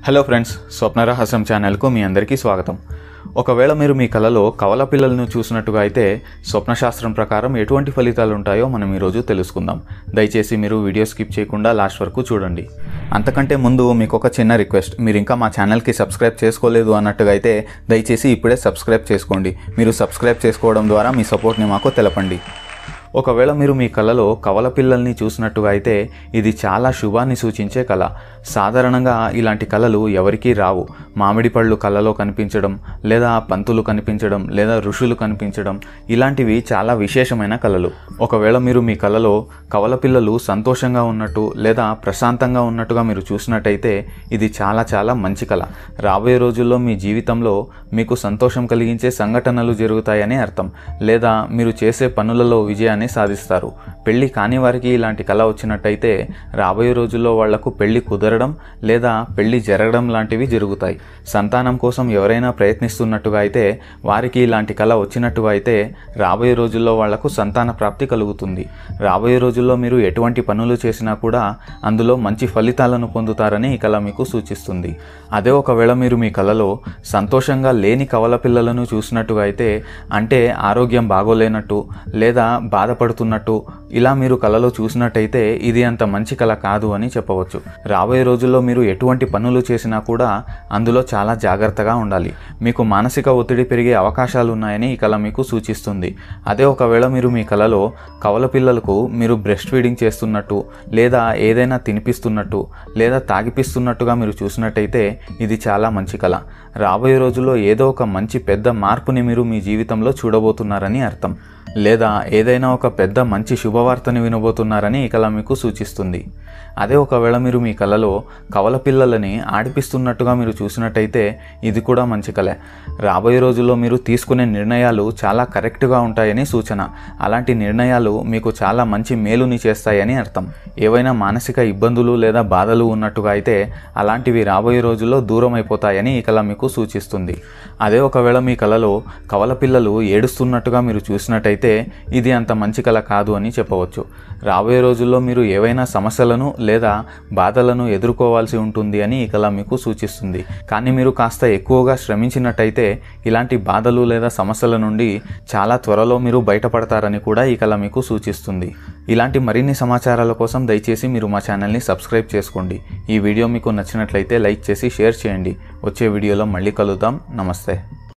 hello friends స్వప్నరహస్యం ఛానల్కు మీ అందరికీ స్వాగతం ఒకవేళ మీరు మీ కలలో కవల పిల్లలను చూసినట్టుగా అయితే స్వప్నశాస్త్రం ప్రకారం ఎటువంటి ఫలితాలు ఉంటాయో మనం ఈరోజు తెలుసుకుందాం దయచేసి మీరు వీడియో స్కిప్ చేయకుండా లాస్ట్ వరకు చూడండి అంతకంటే ముందు మీకు ఒక చిన్న రిక్వెస్ట్ మీరు ఇంకా మా ఛానల్కి సబ్స్క్రైబ్ చేసుకోలేదు అన్నట్టుగా అయితే దయచేసి ఇప్పుడే సబ్స్క్రైబ్ చేసుకోండి మీరు సబ్స్క్రైబ్ చేసుకోవడం ద్వారా మీ సపోర్ట్ని మాకు తెలపండి ఒకవేళ మీరు మీ కళలో కవల పిల్లల్ని చూసినట్టుగా అయితే ఇది చాలా శుభాన్ని సూచించే కళ సాధారణంగా ఇలాంటి కళలు ఎవరికీ రావు మామిడి పళ్ళు కళలో కనిపించడం లేదా పంతులు కనిపించడం లేదా ఋషులు కనిపించడం ఇలాంటివి చాలా విశేషమైన కళలు ఒకవేళ మీరు మీ కళలో కవల పిల్లలు సంతోషంగా ఉన్నట్టు లేదా ప్రశాంతంగా ఉన్నట్టుగా మీరు చూసినట్టయితే ఇది చాలా చాలా మంచి కళ రాబోయే రోజుల్లో మీ జీవితంలో మీకు సంతోషం కలిగించే సంఘటనలు జరుగుతాయని అర్థం లేదా మీరు చేసే పనులలో విజయాన్ని సాధిస్తారు పెళ్లి కాని వారికి ఇలాంటి కళ వచ్చినట్టయితే రాబోయే రోజుల్లో వాళ్లకు పెళ్లి కుదరడం లేదా పెళ్లి జరగడం లాంటివి జరుగుతాయి సంతానం కోసం ఎవరైనా ప్రయత్నిస్తున్నట్టుగా అయితే వారికి ఇలాంటి కళ వచ్చినట్టుగా అయితే రాబోయే రోజుల్లో వాళ్లకు సంతాన ప్రాప్తి కలుగుతుంది రాబోయే రోజుల్లో మీరు ఎటువంటి పనులు చేసినా కూడా అందులో మంచి ఫలితాలను పొందుతారని ఈ కళ మీకు సూచిస్తుంది అదే ఒకవేళ మీరు మీ కళలో సంతోషంగా లేని కవల పిల్లలను చూసినట్టుగా అయితే అంటే ఆరోగ్యం బాగోలేనట్టు లేదా బాధపడుతున్నట్టు ఇలా మీరు కళలో చూసినట్టయితే ఇది అంత మంచి కళ కాదు అని చెప్పవచ్చు రాబోయే రోజుల్లో మీరు ఎటువంటి పనులు చేసినా కూడా అందులో చాలా జాగ్రత్తగా ఉండాలి మీకు మానసిక ఒత్తిడి పెరిగే అవకాశాలు ఉన్నాయని ఈ కళ మీకు సూచిస్తుంది అదే ఒకవేళ మీరు మీ కళలో కవల పిల్లలకు మీరు బ్రెస్ట్ ఫీడింగ్ చేస్తున్నట్టు లేదా ఏదైనా తినిపిస్తున్నట్టు లేదా తాగిపిస్తున్నట్టుగా మీరు చూసినట్టయితే ఇది చాలా మంచి కళ రాబోయే రోజుల్లో ఏదో ఒక మంచి పెద్ద మార్పుని మీరు మీ జీవితంలో చూడబోతున్నారని అర్థం లేదా ఏదైనా ఒక పెద్ద మంచి శుభవార్తని వినబోతున్నారని ఈ కళ మీకు సూచిస్తుంది అదే ఒకవేళ మీరు మీ కళలో కవల పిల్లలని ఆడిపిస్తున్నట్టుగా మీరు చూసినట్టయితే ఇది కూడా మంచి కళ రాబోయే రోజుల్లో మీరు తీసుకునే నిర్ణయాలు చాలా కరెక్ట్గా ఉంటాయని సూచన అలాంటి నిర్ణయాలు మీకు చాలా మంచి మేలుని చేస్తాయని అర్థం ఏవైనా మానసిక ఇబ్బందులు లేదా బాధలు ఉన్నట్టుగా అయితే అలాంటివి రాబోయే రోజుల్లో దూరం అయిపోతాయని ఈ కళ మీకు సూచిస్తుంది అదే ఒకవేళ మీ కళలో కవల పిల్లలు ఏడుస్తున్నట్టుగా మీరు చూసినట్టయితే ఇది అంత మంచి కళ కాదు అని చెప్పవచ్చు రాబోయే రోజుల్లో మీరు ఏవైనా సమస్యలను లేదా బాధలను ఎదుర్కోవాల్సి ఉంటుంది అని ఈ కళ మీకు సూచిస్తుంది కానీ మీరు కాస్త ఎక్కువగా శ్రమించినట్టయితే ఇలాంటి బాధలు లేదా సమస్యల నుండి చాలా త్వరలో మీరు బయటపడతారని కూడా ఈ కళ మీకు సూచిస్తుంది ఇలాంటి మరిన్ని సమాచారాల కోసం దయచేసి మీరు మా ఛానల్ని సబ్స్క్రైబ్ చేసుకోండి ఈ వీడియో మీకు నచ్చినట్లయితే లైక్ చేసి షేర్ చేయండి వచ్చే వీడియోలో మళ్ళీ కలుద్దాం నమస్తే